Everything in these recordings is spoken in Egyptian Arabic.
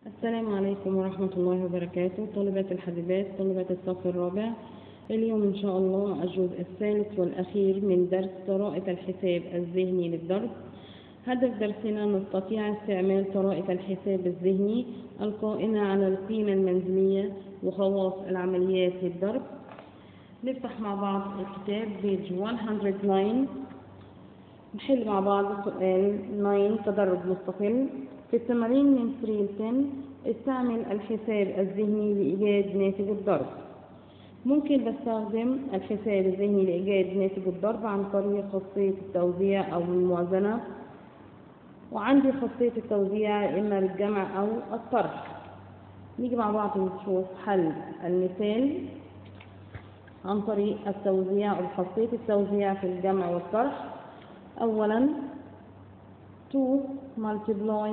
السلام عليكم ورحمة الله وبركاته طالبات الحبيبات طالبات الصف الرابع اليوم إن شاء الله الجزء الثالث والأخير من درس طرائق الحساب الذهني للضرب هدف درسنا نستطيع استعمال طرائق الحساب الذهني القائمة على القيمة المنزلية وخواص العمليات للضرب نفتح مع بعض الكتاب بيج 109 نحل مع بعض سؤال 9 تدرج مستقل في التمارين من 3 ل 10 استعمل الحساب الذهني لإيجاد ناتج الضرب ممكن بستخدم الحساب الذهني لإيجاد ناتج الضرب عن طريق خاصية التوزيع أو الموازنة وعندي خاصية التوزيع إما بالجمع أو الطرح نيجي مع بعض نشوف حل المثال عن طريق التوزيع أو خاصية التوزيع في الجمع والطرح أولا 2 multiply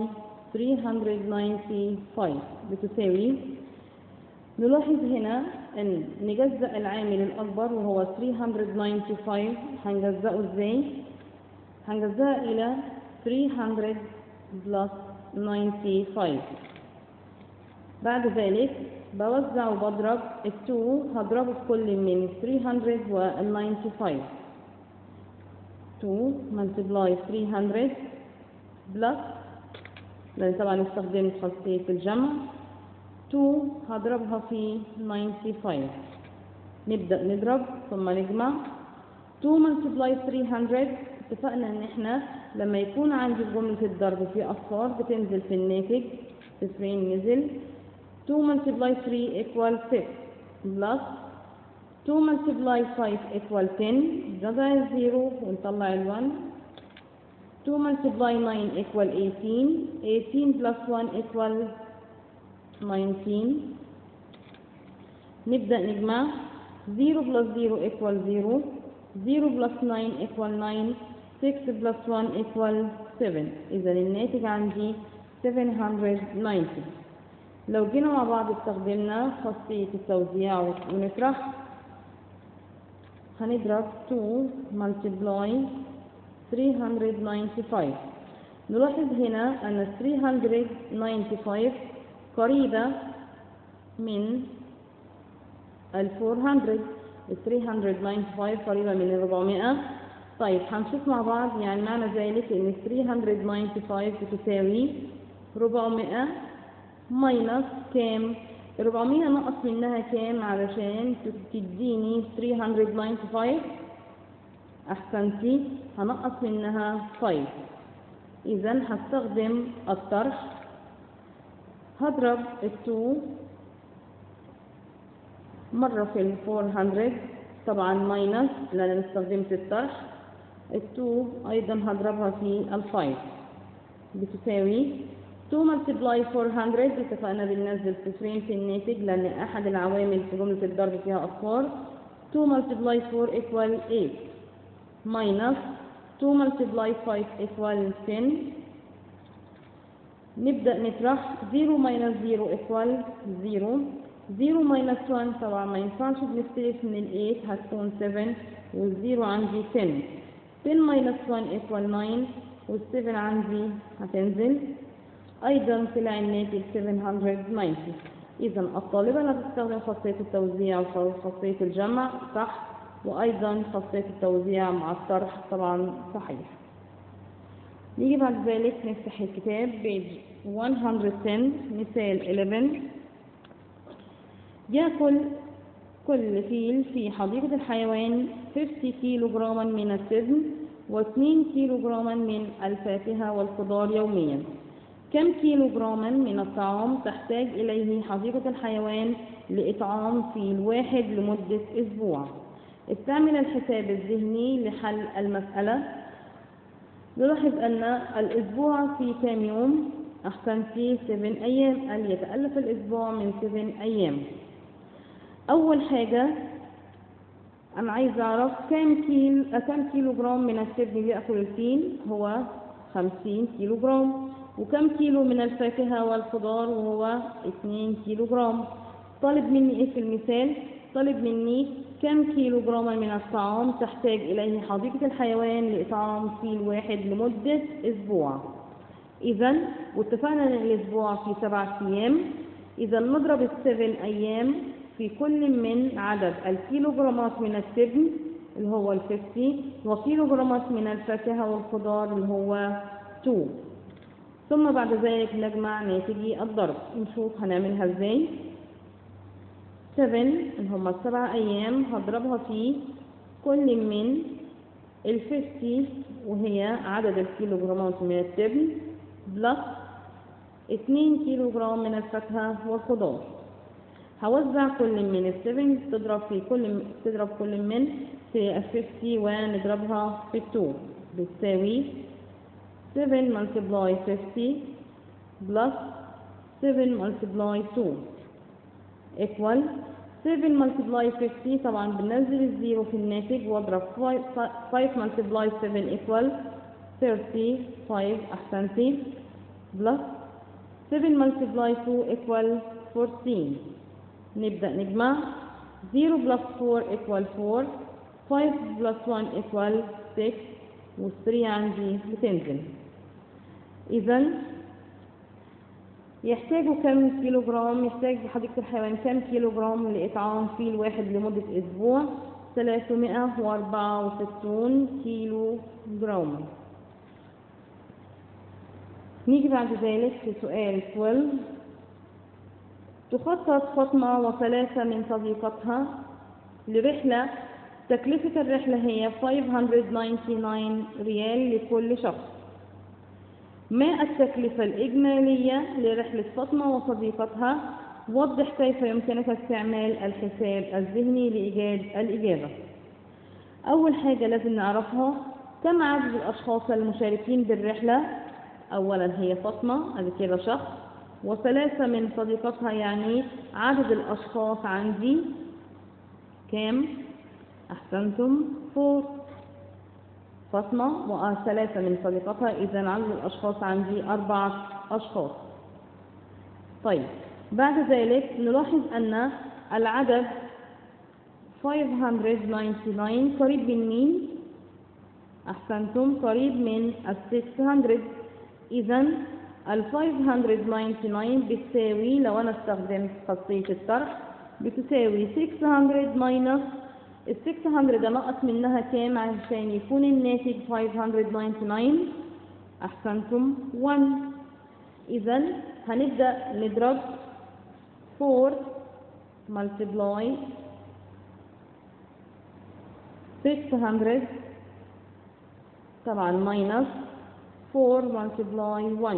395 بتساوي نلاحظ هنا أن نجزأ العامل الأكبر وهو 395 هنجزأه إزاي؟ هنجزأه إلى 300 plus 95 بعد ذلك بوزع وبضرب ال 2 هضربه في كل من 300 وال 95 2 multiply 300 بلس لأن طبعا استخدمت خاصية الجمع 2 هضربها في 95 نبدأ نضرب ثم نجمع 2 multiply 300 اتفقنا ان احنا لما يكون عندي جملة الضرب في أصفار بتنزل في الناتج صفرين نزل 2 multiply 3 equal 6 plus 2 multiply 5 equal 10 نضع الزيرو ونطلع ال 1 2 multiply 9 equal 18 18 plus 1 equal 19 نبدأ نجمع 0 plus 0 equal 0 0 plus 9 equal 9 6 plus 1 equal 7 إذا الناتج عندي 790 لو جينا مع بعض استخدمنا خاصية التوزيع ونطرح هنضرب 2 multiply 395 نلاحظ هنا أن 395 قريبة من ال 400 ال 395 قريبة من ال 400 طيب هنشوف مع بعض يعني معنى ذلك ان 395 بتساوي 400 ماينس كام 400 نقص منها كام علشان تديني 395 احسنتي هنقص منها 5 اذا هستخدم الطرح هضرب ال 2 مرة في ال 400 طبعا ماينس لان انا استخدمت الطرح ال 2 ايضا هضربها في ال 5 بتساوي 2 multiply 400 اتفقنا بننزل صفرين في الناتج لان احد العوامل في جملة الضرب فيها اصفار 2 multiply 4 equal 8 minus 2 multiply 5 equal 10 نبدأ نطرح 0 minus 0 equal 0 0 minus 1 طبعا ما ينفعش بنختلف من ال 8 هتكون 7 والزيرو عندي 10 10 minus 1 equal 9 وال7 عندي هتنزل أيضا طلع الناتج 790 إذا الطالبة لا تستخدم خاصية التوزيع وخاصية الجمع صح وأيضا خاصية التوزيع مع الطرح طبعا صحيح نيجي بعد ذلك نفتح الكتاب بيج 110 مثال 11 يأكل كل فيل في حديقة الحيوان 50 كيلو جراما من السزن و2 كيلو جراما من الفاكهة والخضار يوميا كم كيلو جراما من الطعام تحتاج إليه حديقة الحيوان لإطعام فيل واحد لمدة أسبوع استعمل الحساب الذهني لحل المسألة نلاحظ أن الأسبوع في كام يوم أحسنتي 7 أيام قال يتألف الأسبوع من 7 أيام أول حاجة أنا عايز أعرف كم كيلو كم كيلو جرام من السبن بيأكل الفيل هو 50 كيلو جرام وكم كيلو من الفاكهة والخضار وهو 2 كيلو جرام طالب مني إيه في المثال طالب مني كم كيلو جراما من الطعام تحتاج إليه حديقة الحيوان لإطعام فيل واحد لمدة أسبوع إذا واتفقنا إن الأسبوع فيه سبعة أيام إذا نضرب السبع أيام في كل من عدد الكيلوغرامات من التبن اللي هو الففتي وكيلوغرامات من الفاكهة والخضار اللي هو 2 ثم بعد ذلك نجمع ناتجي الضرب نشوف هنعملها ازاي 7 اللي هم السبع أيام هضربها في كل من الففتي وهي عدد الكيلوغرامات من التبن بلس 2 كيلو جرام من الفاكهة والخضار هوزع كل من السفن تضرب في كل تضرب كل من في الففتي ونضربها في التو بتساوي 7 multiply 50 plus 7 multiply 2 equal 7 multiply 50 طبعا بننزل الزيرو في الناتج واضرب 5 multiply 7 equal 35 احسنتي plus 7 multiply 2 equal 14 نبدأ نجمع 0 plus 4 equal 4 5 plus 1 equal 6 و 3 عندي بتنزل إذا يحتاج كم كيلو جرام يحتاج حديقة الحيوان كم كيلو جرام لإطعام فيل واحد لمدة أسبوع 364 كيلو جرام نيجي بعد ذلك في سؤال 12 تخطط فاطمة وثلاثة من صديقتها لرحلة تكلفة الرحلة هي 599 ريال لكل شخص ما التكلفة الإجمالية لرحلة فاطمة وصديقتها وضح كيف يمكنك استعمال الحساب الذهني لإيجاد الإجابة أول حاجة لازم نعرفها كم عدد الأشخاص المشاركين بالرحلة أولا هي فاطمة هذه كده شخص وثلاثة من صديقاتها يعني عدد الأشخاص عندي كام؟ أحسنتم فور فاطمة وثلاثة من صديقاتها إذا عدد الأشخاص عندي أربعة أشخاص طيب بعد ذلك نلاحظ أن العدد 599 قريب من مين؟ أحسنتم قريب من ال 600 إذا ال 599 بتساوي لو أنا استخدمت خاصية الطرح بتساوي 600 minus ال 600 نقص منها كام عشان يكون الناتج 599 أحسنتم 1 إذا هنبدأ نضرب 4 multiply 600 طبعا minus 4 multiply 1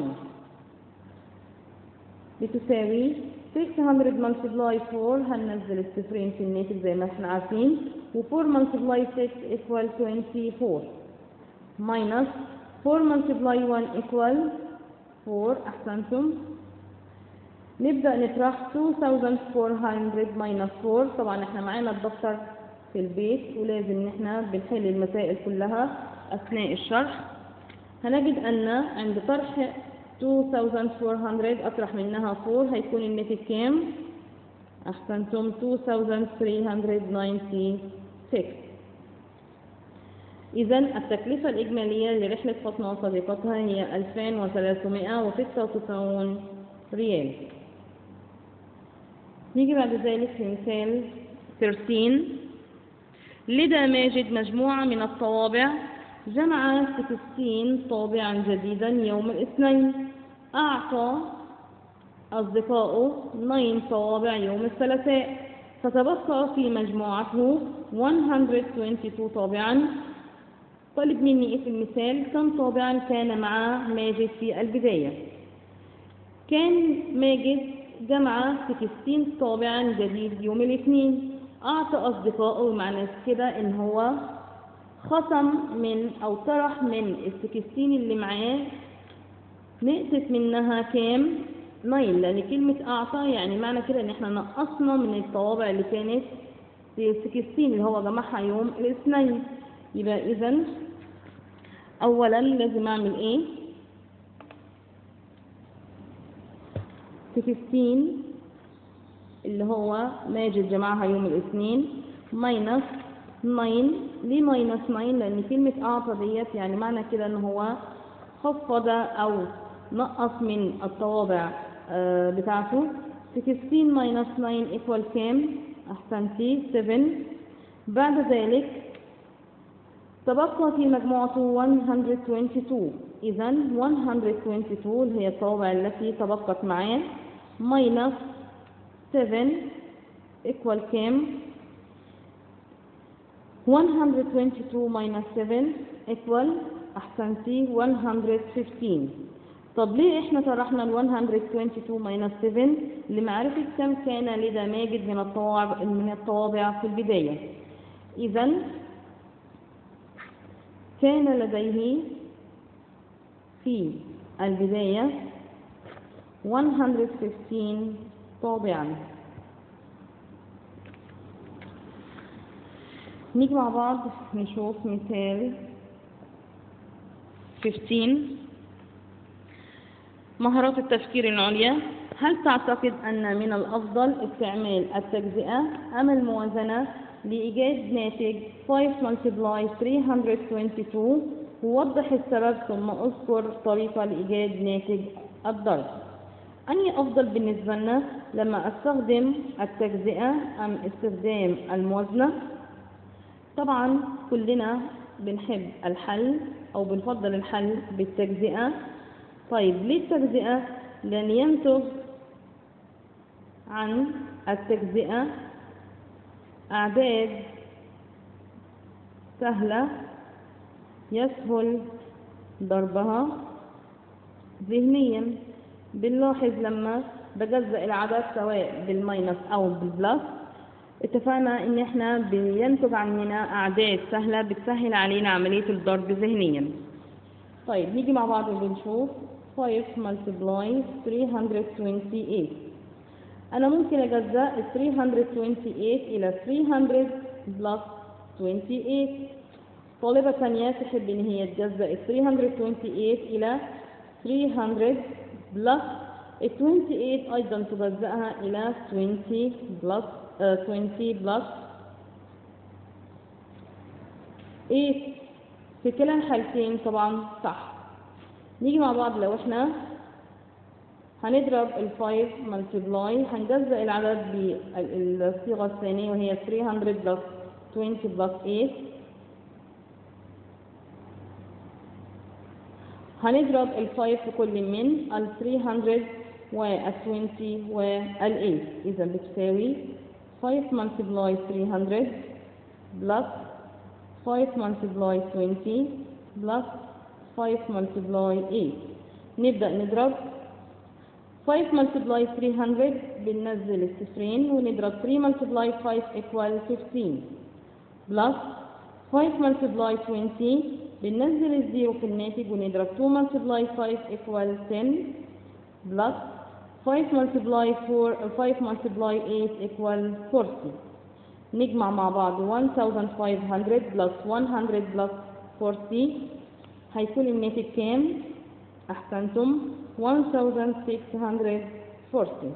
بتساوي 600 multiply 4 هننزل الصفرين في الناتج زي ما احنا عارفين و 4 multiply 6 equal 24 minus 4 multiply 1 equal 4 أحسنتم نبدأ نطرح 2400 minus 4 طبعا احنا معانا الدفتر في البيت ولازم ان احنا بنحل المسائل كلها أثناء الشرح هنجد أن عند طرح 2400 أطرح منها 4 هيكون الناتج كام؟ أحسنتم 2396 إذا التكلفة الإجمالية لرحلة فاطمة وصديقتها هي 2396 ريال نيجي بعد ذلك في مثال 13 لدى ماجد مجموعة من الطوابع جمع 16 طابعا جديدا يوم الاثنين أعطى أصدقائه 9 طوابع يوم الثلاثاء فتبقى في مجموعته 122 طابعا طالب مني إيه في المثال كم طابعا كان مع ماجد في البداية كان ماجد جمع 16 طابعا جديد يوم الاثنين أعطى أصدقائه معنى كده إن هو خصم من أو طرح من السكستين اللي معاه نقصت منها كام؟ 9 لأن كلمة أعطى يعني معنى كده إن إحنا نقصنا من الطوابع اللي كانت في السكستين اللي هو جمعها يوم الاثنين يبقى إذا أولا لازم أعمل إيه؟ سكستين اللي هو ماجد جمعها يوم الاثنين ماينس 9 ليه ماينس 9 لان كلمة اعطى ديت يعني معنى كده ان هو خفض او نقص من الطوابع آه، بتاعته 16 minus 9 equal كام؟ أحسنتي 7 بعد ذلك تبقى في مجموعته 122 إذا 122 اللي هي الطوابع التي تبقت معاه minus 7 equal كام؟ 122 minus 7 equal أحسنتي 115 طب ليه احنا طرحنا ال 122 minus 7 لمعرفة كم كان لدى ماجد من الطوابع من الطوابع في البداية إذا كان لديه في البداية 115 طابعا نيجي مع بعض نشوف مثال 15 مهارات التفكير العليا هل تعتقد أن من الأفضل استعمال التجزئة أم الموازنة لإيجاد ناتج 5 multiply 322 ووضح السبب ثم اذكر طريقة لإيجاد ناتج الضرب أني أفضل بالنسبة لنا لما أستخدم التجزئة أم استخدام الموازنة طبعا كلنا بنحب الحل أو بنفضل الحل بالتجزئة طيب ليه التجزئة؟ لأن ينتج عن التجزئة أعداد سهلة يسهل ضربها ذهنيا بنلاحظ لما بجزأ العدد سواء بالماينس أو بالبلس اتفقنا ان احنا بينتج عننا اعداد سهلة بتسهل علينا عملية الضرب ذهنيا طيب نيجي مع بعض وبنشوف 5 multiply 328 انا ممكن اجزأ ال 328 الى 300 plus 28 طالبة ثانية تحب ان هي تجزأ ال 328 الى 300 plus ال 28 ايضا تجزأها الى 20 plus 20 بلس 8 في كلا الحالتين طبعا صح نيجي مع بعض لو احنا هنضرب ال 5 ملتبلاي هنجزأ العدد بالصيغة الثانية وهي 300 بلس 20 بلس 8 هنضرب ال 5 في كل من ال 300 وال 20 وال 8 إذا بتساوي 5 multiply 300 plus 5 multiply 20 plus 5 multiply 8 نبدأ نضرب 5 multiply 300 بننزل الصفرين ونضرب 3 multiply 5 equal 15 plus 5 multiply 20 بننزل الزيرو في الناتج ونضرب 2 multiply 5 equal 10 plus 5 multiply 4 5 multiply 8 equal 40 نجمع مع بعض 1500 plus 100 plus 40 هيكون الناتج كام؟ أحسنتم 1640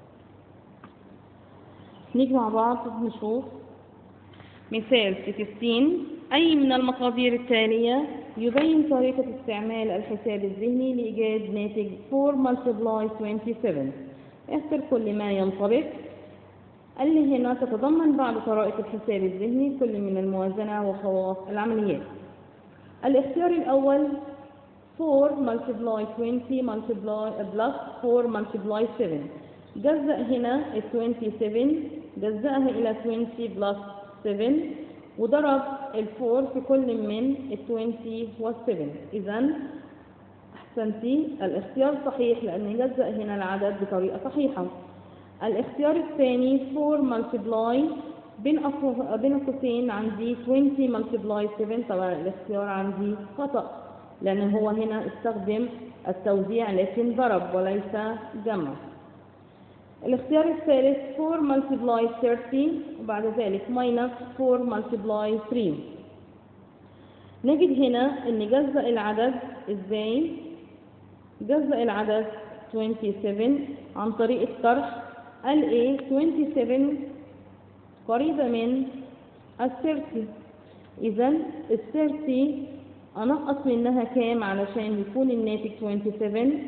نيجي مع بعض نشوف مثال 16 أي من المقادير التالية يبين طريقة استعمال الحساب الذهني لإيجاد ناتج 4 multiply 27 اختر كل ما ينطبق اللي هنا تتضمن بعض طرائق الحساب الذهني كل من الموازنة وخواص العمليات الاختيار الأول 4 multiply 20 multiply plus 4 multiply 7 جزأ هنا ال 27 جزأها إلى 20 plus 7 وضرب الفور في كل من ال 20 وال 7 إذا أحسنتي الاختيار صحيح لأن يجزأ هنا العدد بطريقة صحيحة الاختيار الثاني 4 multiply بين أف- بين قوسين عندي 20 multiply 7 طبعا الاختيار عندي خطأ لأن هو هنا استخدم التوزيع لكن ضرب وليس جمع الاختيار الثالث 4 multiply 30 وبعد ذلك minus 4 multiply 3 نجد هنا ان جزء العدد ازاي جزء العدد 27 عن طريق الطرح ال A 27 قريبة من ال 30 اذا ال 30 انقص منها كام علشان يكون الناتج 27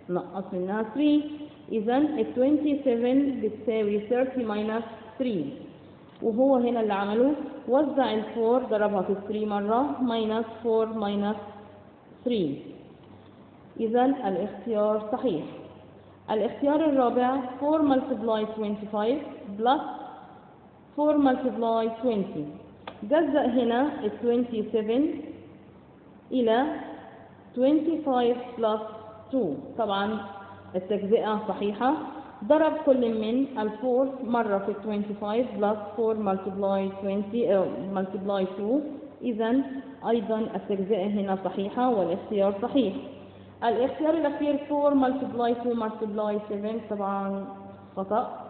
نقص منها 3 إذا ال 27 بتساوي 30 minus 3 وهو هنا اللي عمله وزع ال 4 ضربها في 3 مرة minus 4 minus 3 إذا الاختيار صحيح الاختيار الرابع 4 multiply 25 plus 4 multiply 20 جزأ هنا ال 27 إلى 25 plus 2 طبعا التجزئة صحيحة ضرب كل من ال 4 مرة في 25 plus 4 multiply 20 أو multiply 2 إذا أيضا التجزئة هنا صحيحة والاختيار صحيح الاختيار الأخير 4 multiply 2 multiply 7 طبعا خطأ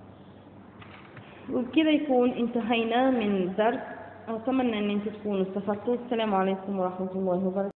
وبكده يكون انتهينا من درس أتمنى أن انتم تكونوا استفدتوا السلام عليكم ورحمة الله وبركاته